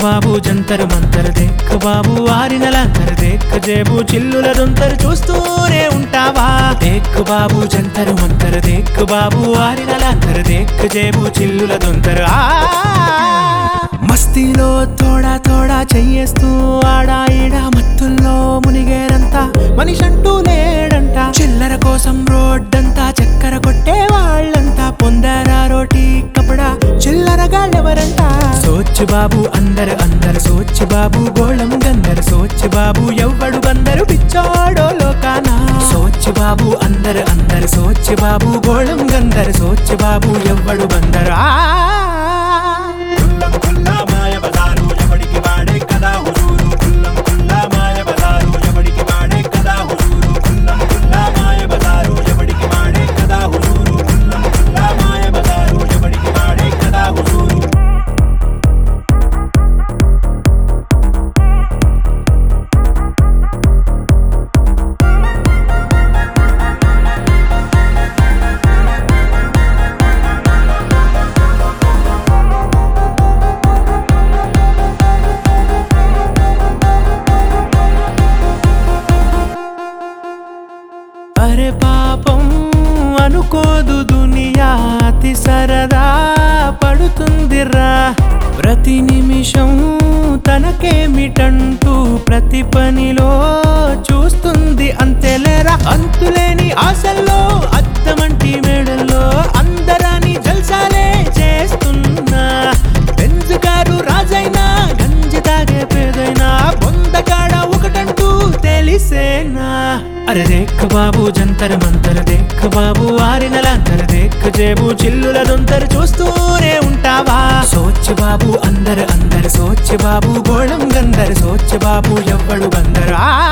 బాబు జంతర్ మంతర్ దేక్ బాబు ఆరినలంతర్ దేక్ జేబు చిల్లుల దొంతర్ చూస్తూనే ఉంటావా దేక్ బాబు జంతర్ మంతర్ దేక్ బాబు ఆరినలంతర్ దేక్ జేబు చిల్లుల దొంతర్ ఆ మస్తీలో తోడా తోడా చెయ్యేస్తూ ఆడా ఈడా మత్తుల్లో మునిగేరంతా మనిషంటూ లేడంట చిల్లర కోసం రోడ్డంతా చక్కెర కొట్టే వాళ్ళంతా పొందారా రోటీ కపడా చిల్లరగాళ్ళెవరంట సోచ్ బాబు అందరు అందరు సోచ్ బాబు గోళం గందరు సోచ్ బాబు ఎవ్వడు బందరు పిచ్చోడో లోకానా సోచ్ బాబు అందరు అందరు సోచ్ బాబు గోళం గందరు సోచ్ బాబు ఎవ్వడు బందరు ఆ కుల్లం కుల్లా మాయ బజారు ఎవడికి వాడే కదా హుజూరు కుల్లం కుల్లా మాయ బజారు ఎవడికి వాడే కదా హుజూరు కుల్లం కుల్లా మాయ బజారు ఎవడికి వాడే కదా హుజూరు కుల్లం కుల్లా మాయ బజారు ఎవడికి వాడే కదా హుజూరు అరే పాపం అనుకోదు దునియా అతి సరదా పడుతుందిరా ప్రతి నిమిషం తనకేమిటంటూ ప్రతి పనిలో చూస్తుంది అంతేలేరా అంతులేని ఆశల్లో అద్దమంటి మేడల్లో అందరాని జల్సాలే చేస్తున్నా బెంజ్ కారు రాజైనా గంజి తాగే పేదైనా బొందకాడ ఒకటంటూ తెలిసేనా అరే దేక్ బాబు జంతర్ మంతర్ దేక్ బాబు ఆరినలంతర్ దేక్ జేబు చిల్లుల దొంతరు చూస్తూనే ఉంటావా సోచ్ బాబు అందరు అందరు సోచ్ బాబు గోళం గందరు సోచ్ బాబు ఎవ్వడు బందరు ఆ